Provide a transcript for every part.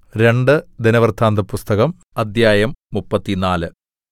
രണ്ട് ദിനവൃത്താന്തപുസ്തകം അദ്ധ്യായം മുപ്പത്തിനാല്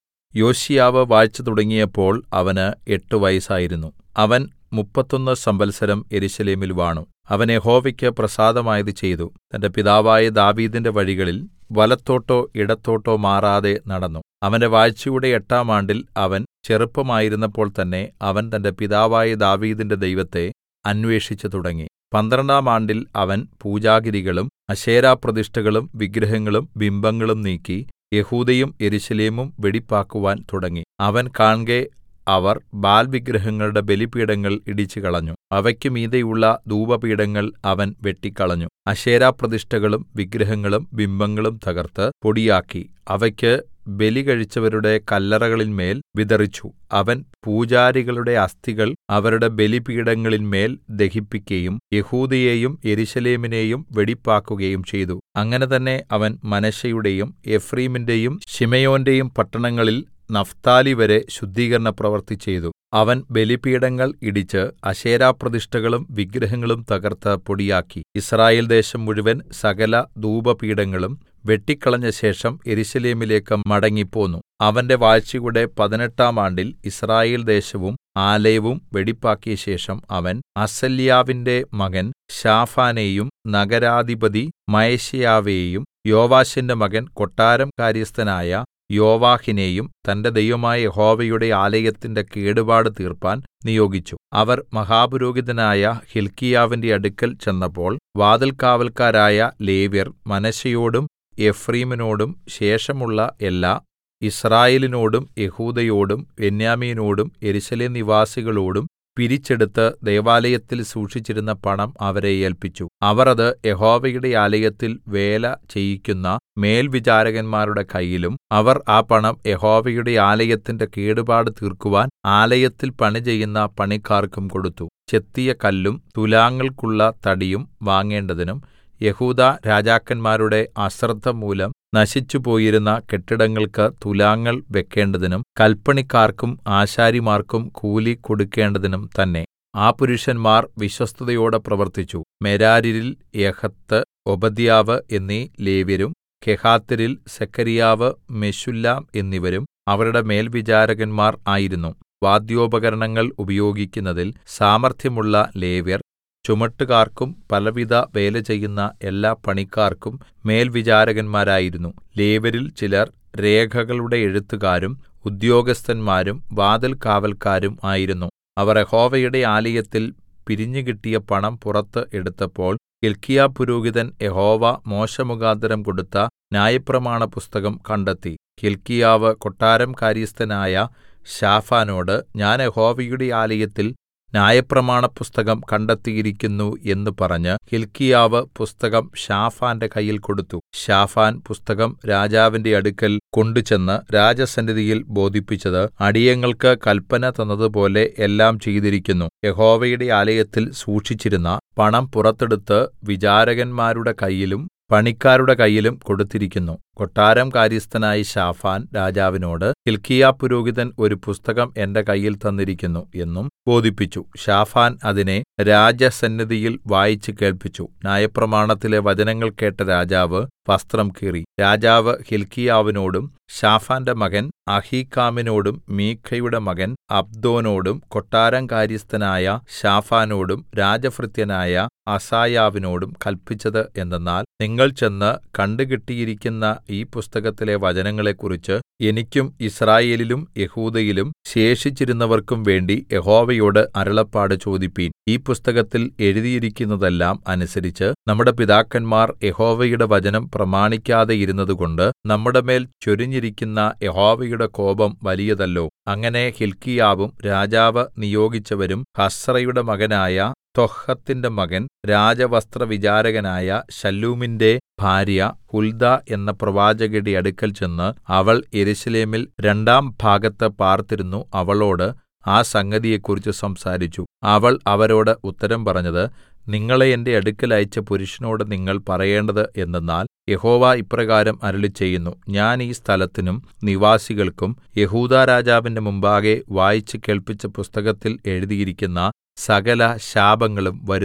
യോശീയാവ് വാഴ്ച തുടങ്ങിയപ്പോൾ അവന് എട്ട് വയസ്സായിരുന്നു അവൻ മുപ്പത്തൊന്ന് സംവത്സരം യെരൂശലേമിൽ വാണു അവൻ യഹോവയ്ക്ക് പ്രസാദമായത് ചെയ്തു തന്റെ പിതാവായ ദാവീദിന്റെ വഴികളിൽ വലത്തോട്ടോ ഇടത്തോട്ടോ മാറാതെ നടന്നു അവന്റെ വാഴ്ചയുടെ എട്ടാം ആണ്ടിൽ അവൻ ചെറുപ്പമായിരുന്നപ്പോൾ തന്നെ അവൻ തന്റെ പിതാവായ ദാവീദിന്റെ ദൈവത്തെ അന്വേഷിച്ചു തുടങ്ങി പന്ത്രണ്ടാം ആണ്ടിൽ അവൻ പൂജാഗിരികളും അശേരാപ്രതിഷ്ഠകളും വിഗ്രഹങ്ങളും ബിംബങ്ങളും നീക്കി യെഹൂദയും യെരൂശലേമും വെടിപ്പാക്കുവാൻ തുടങ്ങി അവൻ കാൺകെ അവർ ബാൽ വിഗ്രഹങ്ങളുടെ ബലിപീഠങ്ങൾ ഇടിച്ചുകളഞ്ഞു അവയ്ക്ക് മീതെയുള്ള ധൂപപീഠങ്ങൾ അവൻ വെട്ടിക്കളഞ്ഞു അശേരാപ്രതിഷ്ഠകളും വിഗ്രഹങ്ങളും ബിംബങ്ങളും തകർത്ത് പൊടിയാക്കി അവയ്ക്ക് ബലി കഴിച്ചവരുടെ കല്ലറകളിന്മേൽ വിതറിച്ചു അവൻ പൂജാരികളുടെ അസ്ഥികൾ അവരുടെ ബലിപീഠങ്ങളിന്മേൽ ദഹിപ്പിക്കയും യെഹൂദയെയും യെരൂശലേമിനെയും വെടിപ്പാക്കുകയും ചെയ്തു അങ്ങനെ തന്നെ അവൻ മനശ്ശെയുടെയും എഫ്രയീമിന്റെയും ശിമെയോന്റെയും പട്ടണങ്ങളിൽ നഫ്താലിവരെ ശുദ്ധീകരണ പ്രവൃത്തി ചെയ്തു അവൻ ബലിപീഠങ്ങൾ ഇടിച്ച് അശേരാപ്രതിഷ്ഠകളും വിഗ്രഹങ്ങളും തകർത്ത് പൊടിയാക്കി യിസ്രായേൽ ദേശം മുഴുവൻ സകല ധൂപപീഠങ്ങളും വെട്ടിക്കളഞ്ഞ ശേഷം യെരൂശലേമിലേക്ക് മടങ്ങിപ്പോന്നു അവന്റെ വാഴ്ചയുടെ പതിനെട്ടാം ആണ്ടിൽ യിസ്രായേൽ ദേശവും ആലയവും വെടിപ്പാക്കിയ ശേഷം അവൻ അസല്യാവിന്റെ മകൻ ശാഫാനെയും നഗരാധിപതി മയശേയാവെയും യോവാശിന്റെ മകൻ കൊട്ടാരം കാര്യസ്ഥനായ യോവാഹിനെയും തന്റെ ദൈവമായ യഹോവയുടെ ആലയത്തിന്റെ കേടുപാട് തീർപ്പാൻ നിയോഗിച്ചു അവർ മഹാപുരോഹിതനായ ഹില്ക്കീയാവിന്റെ അടുക്കൽ ചെന്നപ്പോൾ വാതിൽകാവല്ക്കാരായ ലേവ്യർ മനശ്ശെയോടും എഫ്രയീമിനോടും ശേഷമുള്ള എല്ലാ യിസ്രായേലിനോടും യെഹൂദയോടും ബെന്യാമീനോടും യെരൂശലേം നിവാസികളോടും പിരിച്ചെടുത്ത് ദൈവാലയത്തിൽ സൂക്ഷിച്ചിരുന്ന പണം അവരെ ഏല്പിച്ചു അവർ അത് യഹോവയുടെ ആലയത്തിൽ വേല ചെയ്യിക്കുന്ന മേൽവിചാരകന്മാരുടെ കയ്യിലും അവർ ആ പണം യഹോവയുടെ ആലയത്തിന്റെ കേടുപാട് തീർക്കുവാൻ ആലയത്തിൽ പണിചെയ്യുന്ന പണിക്കാർക്കും കൊടുത്തു ചെത്തിയ കല്ലും തുലാങ്ങൾക്കുള്ള തടിയും വാങ്ങേണ്ടതിനും യെഹൂദാ രാജാക്കന്മാരുടെ അശ്രദ്ധ മൂലം നശിച്ചുപോയിരുന്ന കെട്ടിടങ്ങൾക്ക് തുലാങ്ങൾ വെക്കേണ്ടതിനും കല്പണിക്കാർക്കും ആശാരിമാർക്കും കൂലി കൊടുക്കേണ്ടതിനും തന്നെ ആ പുരുഷന്മാർ വിശ്വസ്തതയോടെ പ്രവർത്തിച്ചു മെരാര്യരിൽ യഹത്ത് ഒബദ്യാവ് എന്നീ ലേവ്യരും കെഹാത്യരിൽ സെഖര്യാവ് മെശുല്ലാം എന്നിവരും അവരുടെ മേൽവിചാരകന്മാർ ആയിരുന്നു വാദ്യോപകരണങ്ങൾ ഉപയോഗിക്കുന്നതിൽ സാമർത്ഥ്യമുള്ള ലേവ്യർ ചുമട്ടുകാർക്കും പലവിധ വേല ചെയ്യുന്ന എല്ലാ പണിക്കാർക്കും മേൽവിചാരകന്മാരായിരുന്നു ലേവ്യരിൽ ചിലർ രേഖകളുടെ എഴുത്തുകാരും ഉദ്യോഗസ്ഥന്മാരും വാതിൽ കാവൽക്കാരും ആയിരുന്നു അവർ യഹോവയുടെ ആലയത്തിൽ പിരിഞ്ഞുകിട്ടിയ പണം പുറത്ത് എടുത്തപ്പോൾ ഹില്ക്കീയാ പുരോഹിതൻ യഹോവ മോശെമുഖാന്തരം കൊടുത്ത ന്യായപ്രമാണ പുസ്തകം കണ്ടെത്തി ഹില്ക്കീയാവ് കൊട്ടാരം കാര്യസ്ഥനായ ശാഫാനോട് ഞാൻ യഹോവയുടെ ആലയത്തിൽ ന്യായപ്രമാണ പുസ്തകം കണ്ടെത്തിയിരിക്കുന്നു എന്ന് പറഞ്ഞ് ഹില്ക്കീയാവ് പുസ്തകം ശാഫാന്റെ കയ്യിൽ കൊടുത്തു ശാഫാൻ പുസ്തകം രാജാവിന്റെ അടുക്കൽ കൊണ്ടുചെന്ന് രാജസന്നിധിയിൽ ബോധിപ്പിച്ചത് അടിയങ്ങൾക്ക് കൽപ്പന തന്നതുപോലെ എല്ലാം ചെയ്തിരിക്കുന്നു യഹോവയുടെ ആലയത്തിൽ സൂക്ഷിച്ചിരുന്ന പണം പുറത്തെടുത്ത് വിചാരകന്മാരുടെ കയ്യിലും പണിക്കാരുടെ കയ്യിലും കൊടുത്തിരിക്കുന്നു കൊട്ടാരം കാര്യസ്ഥനായ ശാഫാൻ രാജാവിനോട് ഹില്ക്കീയാ പുരോഹിതൻ ഒരു പുസ്തകം എന്റെ കയ്യിൽ തന്നിരിക്കുന്നു എന്നും ബോധിപ്പിച്ചു ശാഫാൻ അതിനെ രാജസന്നിധിയിൽ വായിച്ചു കേൾപ്പിച്ചു ന്യായപ്രമാണത്തിലെ വചനങ്ങൾ കേട്ട രാജാവ് വസ്ത്രം കീറി രാജാവ് ഹില്ക്കീയാവിനോടും ശാഫാന്റെ മകൻ അഹീക്കാമിനോടും മീഖയുടെ മകൻ അബ്ദോനോടും കൊട്ടാരം കാര്യസ്ഥനായ ശാഫാനോടും രാജഭൃത്യനായ അസായാവിനോടും കൽപ്പിച്ചത് എന്തെന്നാൽ നിങ്ങൾ ചെന്ന് കണ്ടുകിട്ടിയിരിക്കുന്ന ഈ പുസ്തകത്തിലെ വചനങ്ങളെക്കുറിച്ച് എനിക്കും യിസ്രായേലിലും യെഹൂദയിലും ശേഷിച്ചിരുന്നവർക്കും വേണ്ടി യഹോവയോട് അരുളപ്പാട് ചോദിപ്പീൻ ഈ പുസ്തകത്തിൽ എഴുതിയിരിക്കുന്നതെല്ലാം അനുസരിച്ച് നമ്മുടെ പിതാക്കന്മാർ യഹോവയുടെ വചനം പ്രമാണിക്കാതെ ഇരുന്നതുകൊണ്ട് നമ്മുടെ മേൽ ചൊരിഞ്ഞിരിക്കുന്ന യഹോവയുടെ കോപം വലിയതല്ലോ അങ്ങനെ ഹില്ക്കീയാവും രാജാവ് നിയോഗിച്ചവരും ഹസ്രയുടെ മകനായ തൊഹത്തിന്റെ മകൻ രാജവസ്ത്രവിചാരകനായ ശല്ലൂമിന്റെ ഭാര്യ ഹുൽദ എന്ന പ്രവാചകയുടെ അടുക്കൽ ചെന്ന് അവൾ യെരൂശലേമിൽ രണ്ടാം ഭാഗത്ത് പാർത്തിരുന്നു അവളോട് ആ സംഗതിയെക്കുറിച്ച് സംസാരിച്ചു അവൾ അവരോട് ഉത്തരം പറഞ്ഞത് നിങ്ങളെ എന്റെ അടുക്കൽ അയച്ച പുരുഷനോട് നിങ്ങൾ പറയേണ്ടത് എന്തെന്നാൽ യഹോവ ഇപ്രകാരം അരുളിച്ചെയ്യുന്നു ഞാൻ ഈ സ്ഥലത്തിനും നിവാസികൾക്കും യെഹൂദാ രാജാവിന്റെ മുമ്പാകെ വായിച്ചു കേൾപ്പിച്ച പുസ്തകത്തിൽ എഴുതിയിരിക്കുന്ന സകല ശാപങ്ങളും വരുത്തും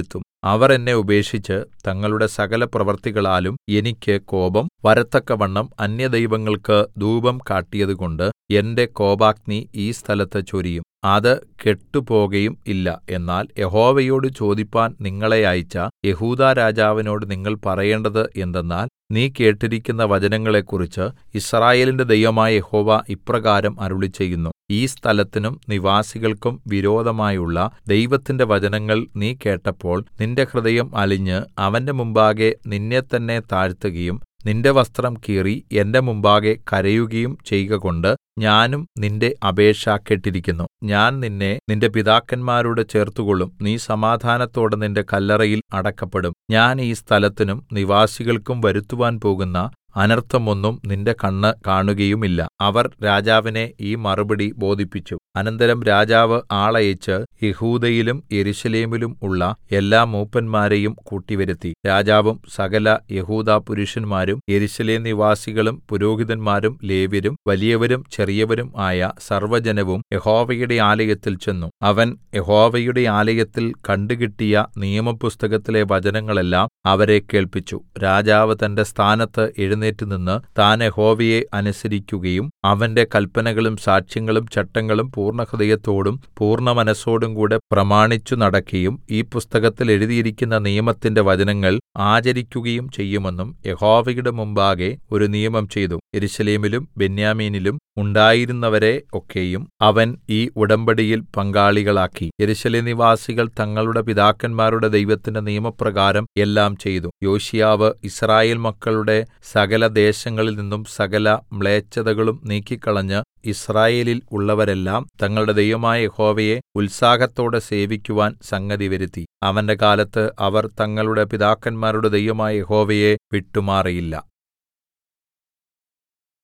അവർ എന്നെ ഉപേക്ഷിച്ച് തങ്ങളുടെ സകല പ്രവൃത്തികളാലും എനിക്ക് കോപം വരത്തക്കവണ്ണം അന്യദൈവങ്ങൾക്ക് ധൂപം കാട്ടിയതുകൊണ്ട് എന്റെ കോപാഗ്നി ഈ സ്ഥലത്ത് ചൊരിയും അത് കെട്ടുപോകയും ഇല്ല എന്നാൽ യഹോവയോട് ചോദിപ്പാൻ നിങ്ങളെ അയച്ച യെഹൂദാ രാജാവിനോട് നിങ്ങൾ പറയേണ്ടത് എന്തെന്നാൽ നീ കേട്ടിരിക്കുന്ന വചനങ്ങളെക്കുറിച്ച് യിസ്രായേലിന്റെ ദൈവമായ യഹോവ ഇപ്രകാരം അരുളിച്ചെയ്യുന്നു ഈ സ്ഥലത്തിനും നിവാസികൾക്കും വിരോധമായുള്ള ദൈവത്തിന്റെ വചനങ്ങൾ നീ കേട്ടപ്പോൾ നിന്റെ ഹൃദയം അലിഞ്ഞ് അവന്റെ മുമ്പാകെ നിന്നെത്തന്നെ താഴ്ത്തുകയും നിന്റെ വസ്ത്രം കീറി എന്റെ മുമ്പാകെ കരയുകയും ചെയ്കകൊണ്ട് ഞാനും നിന്റെ അപേക്ഷ കേട്ടിരിക്കുന്നു ഞാൻ നിന്നെ നിന്റെ പിതാക്കന്മാരോട് ചേർത്തുകൊള്ളും നീ സമാധാനത്തോടെ നിന്റെ കല്ലറയിൽ അടക്കപ്പെടും ഞാൻ ഈ സ്ഥലത്തിനും നിവാസികൾക്കും വരുത്തുവാൻ പോകുന്ന അനർത്ഥമൊന്നും നിന്റെ കണ്ണ് കാണുകയുമില്ല അവർ രാജാവിനെ ഈ മറുപടി ബോധിപ്പിച്ചു അനന്തരം രാജാവ് ആളയച്ച് യെഹൂദയിലും യെരൂശലേമിലും ഉള്ള എല്ലാ മൂപ്പന്മാരെയും കൂട്ടിവരുത്തി രാജാവും സകല യെഹൂദാ പുരുഷന്മാരും യെരൂശലേം നിവാസികളും പുരോഹിതന്മാരും ലേവ്യരും വലിയവരും ചെറിയവരും ആയ സർവ്വജനവും യഹോവയുടെ ആലയത്തിൽ ചെന്നു അവൻ യഹോവയുടെ ആലയത്തിൽ കണ്ടുകിട്ടിയ നിയമപുസ്തകത്തിലെ വചനങ്ങളെല്ലാം അവരെ കേൾപ്പിച്ചു രാജാവ് തന്റെ സ്ഥാനത്ത് എഴുന്നേറ്റ് നിന്ന് താൻ യഹോവയെ അനുസരിക്കുകയും അവന്റെ കല്പനകളും സാക്ഷ്യങ്ങളും ചട്ടങ്ങളും പൂർണ്ണഹൃദയത്തോടും പൂർണ്ണമനസ്സോടും കൂടെ പ്രമാണിച്ചു നടക്കുകയും ഈ പുസ്തകത്തിൽ എഴുതിയിരിക്കുന്ന നിയമത്തിന്റെ വചനങ്ങൾ ആചരിക്കുകയും ചെയ്യുമെന്നും യഹോവയുടെ മുമ്പാകെ ഒരു നിയമം ചെയ്തു യെരൂശലേമിലും ബെന്യാമീനിലും ഉണ്ടായിരുന്നവരെ ഒക്കെയും അവൻ ഈ ഉടമ്പടിയിൽ പങ്കാളികളാക്കി യെരൂശലേം നിവാസികൾ തങ്ങളുടെ പിതാക്കന്മാരുടെ ദൈവത്തിന്റെ നിയമപ്രകാരം എല്ലാം ചെയ്തു യോശിയാവ് യിസ്രായേൽ മക്കളുടെ സകല ദേശങ്ങളിൽ നിന്നും സകല മ്ലേച്ഛതകളും നീക്കിക്കളഞ്ഞ് യിസ്രായേലിൽ ഉള്ളവരെല്ലാം തങ്ങളുടെ ദൈവമായ യഹോവയെ ഉത്സാഹത്തോടെ സേവിക്കുവാൻ സംഗതി വരുത്തി അവന്റെ കാലത്ത് അവർ തങ്ങളുടെ പിതാക്കന്മാരുടെ ദൈവമായ യഹോവയെ വിട്ടുമാറിയില്ല